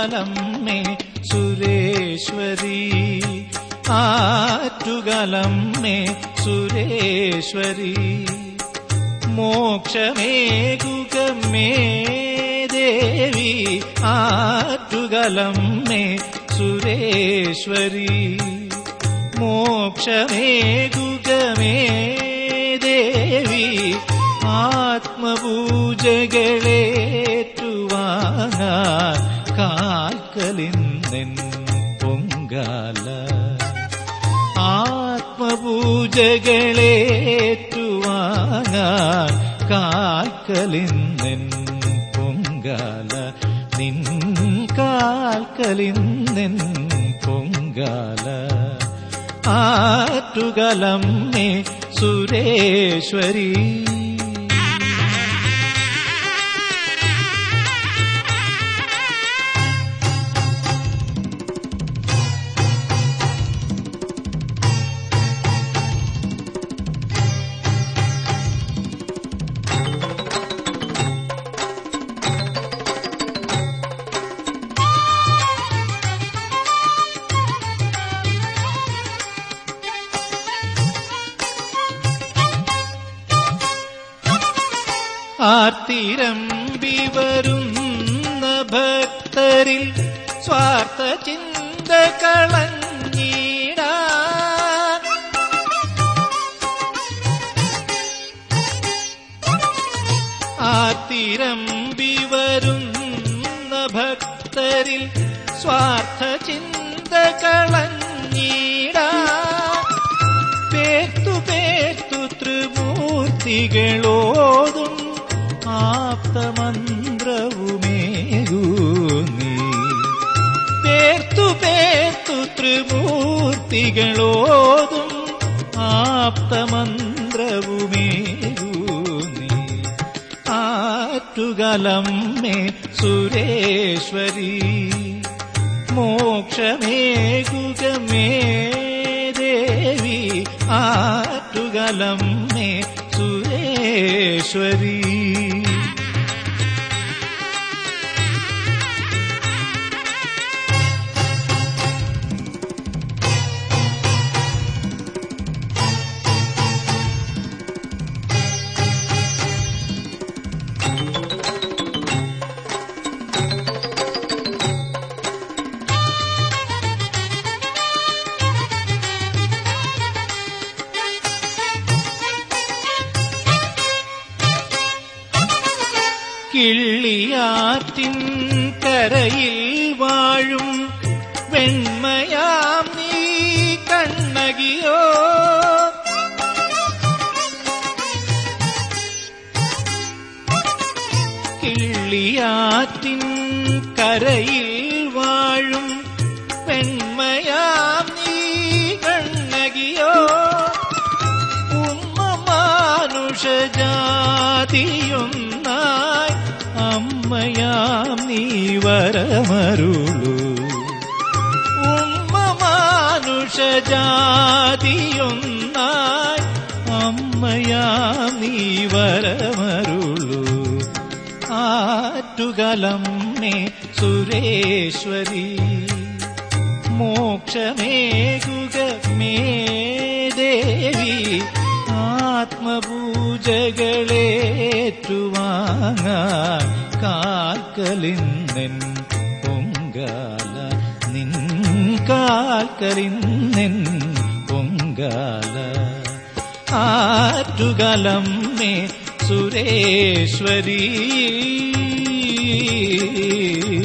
ആറ്റുകലമ്മേ സുരേശ്വരി ആറ്റുകലമ്മേ സുരേശ്വരി മോക്ഷമേകുകമേ ദേവി ആറ്റുകലമ്മേ സുരേശ്വരി മോക്ഷമേകുകമേ ദേവി ആത്മപൂജകളേറ്റുവാങ്ങാൻ കാൽക്കലിന്നെൻ പൊങ്കാല ആത്മപൂജകളേറ്റുവാങ്ങാൻ കാൽക്കലിന്നെൻ പൊങ്കാല നിൻ കാൽക്കലിന്നെൻ പൊങ്കാല ആറ്റുകലമ്മേ സുരേശ്വരി ആർത്തിരമ്പി വരുന്ന ഭക്തരിൽ സ്വാർത്ഥ ചിന്ത കളഞ്ഞീടാ ആർത്തിരമ്പി വരുന്ന ഭക്തരിൽ സ്വാർത്ഥ ചിന്ത കളഞ്ഞീടാ പേർത്തു പേർത്തു ത്രിമൂർത്തികളോതും ആപ്തമന്ത്രവുമേകൂ നീ പേർത്തു പേർത്തു ത്രിമൂർത്തികളോതും ആപ്തമന്ത്രവുമേകൂ നീ ആറ്റുകലമ്മേ സുരേശ്വരി മോക്ഷമേകുകമേ ദേവി ആറ്റുകലമ്മേ സുരേശ്വരി കിള്ളിയാറ്റിൻ കരയിൽ വാഴും വെണ്മയാം നീ കണ്ണകിയോ കിള്ളിയാറ്റിൻ കരയിൽ വാഴും വെണ്മയാം നീ കണ്ണകിയോ ഉമ്മ മാനുഷജാതിയൊന്നായി അമ്മയാം നീ വരമരുളൂ ഉമ്മ മാനുഷജാതിയൊന്നായി അമ്മയാം നീ വരമരുളൂ ആറ്റുകലമ്മേ സുരേശ്വരി മോക്ഷമേകുക മേ ദേവി ആത്മപൂജകളേറ്റുവാങ്ങാൻ കാൽക്കലിന്നെൻ പൊങ്കാല നിൻ കാൽക്കലിന്നെൻ പൊങ്കാല ആറ്റുകലമ്മേ സുരേശ്വരി